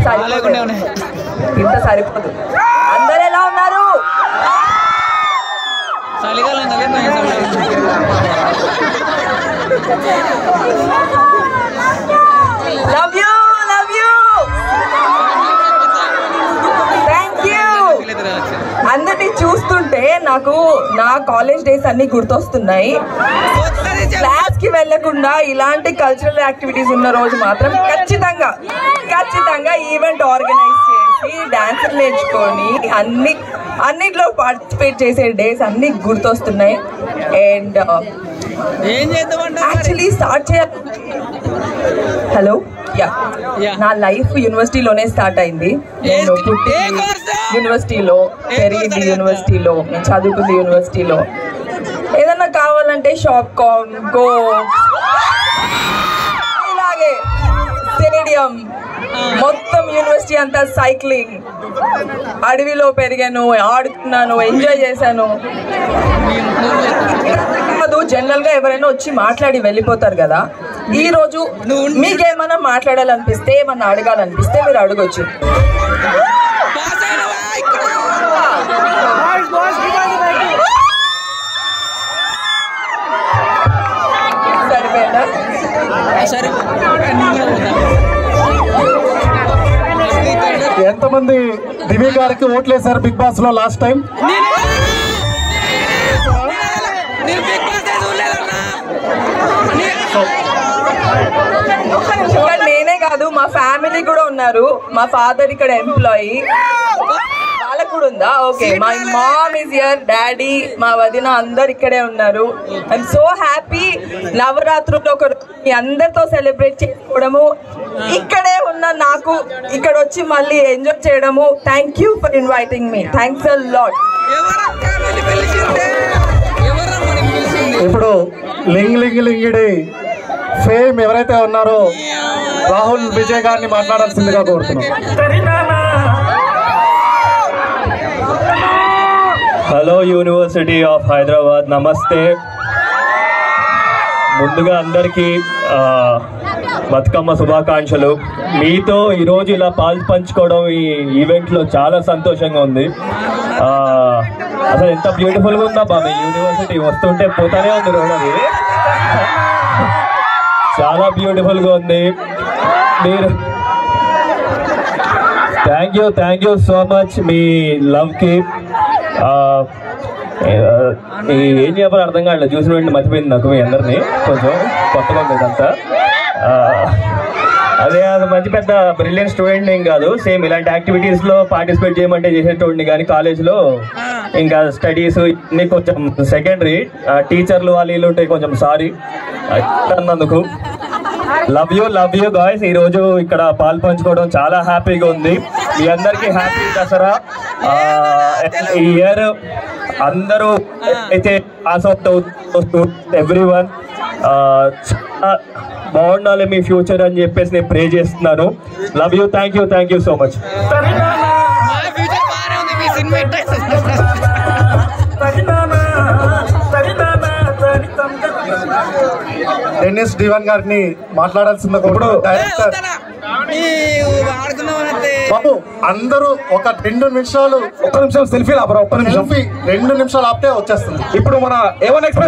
సరిపోదు ఇంత సరిపోదు అందరు ఎలా ఉన్నారు చలికాలం కదా love you love you thank you అందరినీ చూస్తుంటే నాకు నా కాలేజ్ డేస్ అన్ని గుర్తొస్తున్నాయి క్లాస్ కి వెళ్లకుండా ఇలాంటి కల్చరల్ యాక్టివిటీస్ ఉన్న రోజు మాత్రం ఖచ్చితంగా ఖచ్చితంగా ఈవెంట్ ఆర్గనైజ్ చేసి డాన్స్ నేర్చుకొని అన్ని అన్నిట్లో పార్టిసిపేట్ చేసే డేస్ అన్ని గుర్తొస్తున్నాయి అండ్ ఏం చేద్దామంటే యాక్చువల్లీ స్టార్ట్ చేయాలి హలో యా Yeah. నా లైఫ్ యూనివర్సిటీలోనే స్టార్ట్ అయింది నేను ఏ- పుట్టి ఏ course? యూనివర్సిటీలో ఏ పెరిగింది course యూనివర్సిటీలో నేను చదువుకుంది యూనివర్సిటీలో ఏదన్నా కావాలంటే షాప్ కాన్ గో ఇలాగే స్టేడియం మొత్తం యూనివర్సిటీ అంతా సైక్లింగ్ అడవిలో పెరిగాను ఆడుకున్నాను ఎంజాయ్ చేశాను కాదు జనరల్ గా ఎవరైనా వచ్చి మాట్లాడి వెళ్ళిపోతారు కదా ఈ రోజు మీకేమైనా మాట్లాడాలనిపిస్తే ఏమన్నా అడగాలనిపిస్తే మీరు అడగొచ్చు పాస్ అయినవా ఇక్కడ సరిపోయిందా సరే నేను కూడా పోతా. ఎంతమంది దివ్య గారికి ఓట్లేశారు బిగ్ బాస్ లో లాస్ట్ టైం నేను నేను బిగ్ బాస్ ఏ చూడలేదన్నా ఇక్కడ నేనే కాదు మా ఫ్యామిలీ కూడా ఉన్నారు మా ఫాదర్ ఇక్కడ ఎంప్లాయీ వాళ్ళకు కూడా ఉందా okay my mom is here daddy మా వదిన అందరు ఇక్కడే ఉన్నారు ఐఎమ్ సో హ్యాపీ నవరాత్రులు ఒక మీ అందరితో సెలబ్రేట్ చేసుకోవడము ఇక్కడే ఉన్న నాకు ఇక్కడ వచ్చి మళ్ళీ ఎంజాయ్ చేయడము థ్యాంక్ యూ ఫర్ ఇన్వైటింగ్ మీ థ్యాంక్స్ అ లాట్ ఎవరక్క నిన్ను పిలిచిందే ఎవరమ్మా నిన్ను పిలిచింది ఇప్పుడు లింగ్ లింగ్ లింగిడి ఫేమ్ ఎవరైతే ఉన్నారో రాహుల్ విజయ్ గారిని మాట్లాడాల్సిందిగా కోరుతున్నాం హలో యూనివర్సిటీ ఆఫ్ హైదరాబాద్ నమస్తే ముందుగా అందరికీ ఆ, బతుకమ్మ శుభాకాంక్షలు మీతో ఈరోజు ఇలా పాలు పంచుకోవడం ఈ ఈవెంట్లో చాలా సంతోషంగా ఉంది ఆ, అసలు ఎంత బ్యూటిఫుల్గా ఉందా బాబు యూనివర్సిటీ వస్తుంటే పోతానే ఉంది రోడ్ అది చాలా బ్యూటిఫుల్గా ఉంది మీరు thank you thank you so much మీ లవ్కి ఏం చెప్పాలో అర్థం కావట్లేదు చూసిన వెంటనే మర్చిపోయింది నాకు మీ అందరినీ కొంచెం కొత్తగా ఉంది ఇదంతా ఆ, అదే అది మంచి పెద్ద బ్రిలియంట్ స్టూడెంట్ ఏం కాదు సేమ్ ఇలాంటి యాక్టివిటీస్లో పార్టిసిపేట్ చేయమంటే చేసేటోడిని కానీ కాలేజ్లో ఇంకా స్టడీస్ ఇన్ని కొంచెం సెకండరీ టీచర్లు వాళ్ళు వీళ్ళు ఉంటే కొంచెం సారీ అన్నందుకు love you love you guys ఈ రోజు ఇక్కడ పాలు పంచుకోవడం చాలా హ్యాపీగా ఉంది మీ అందరికీ హ్యాపీ దసరా ఆ, ఈ ఇయర్ అందరూ అయితే పాస్ అవుట్ అవుతూ ఎవ్రీ వన్ బాగుండాలి మీ ఫ్యూచర్ అని చెప్పేసి నేను ప్రే చేస్తున్నాను love you thank you thank you so much మా ఫ్యూచర్ బాగానే ఉంది మీ సినిమా ఇట్లా డెన్నిస్ డివన్ గారిని మాట్లాడాల్సిందిగా ఇప్పుడు డైరెక్టర్ ఆడుకుందామనంటే బాబు అందరూ ఒక రెండు నిమిషాలు ఒక్క నిమిషం సెల్ఫీ లాపరా ఒక్క నిమిషం సెల్ఫీ రెండు నిమిషాలు ఆపితే వచ్చేస్తుంది ఇప్పుడు మన ఏవన్ ఎక్స్ప్రెస్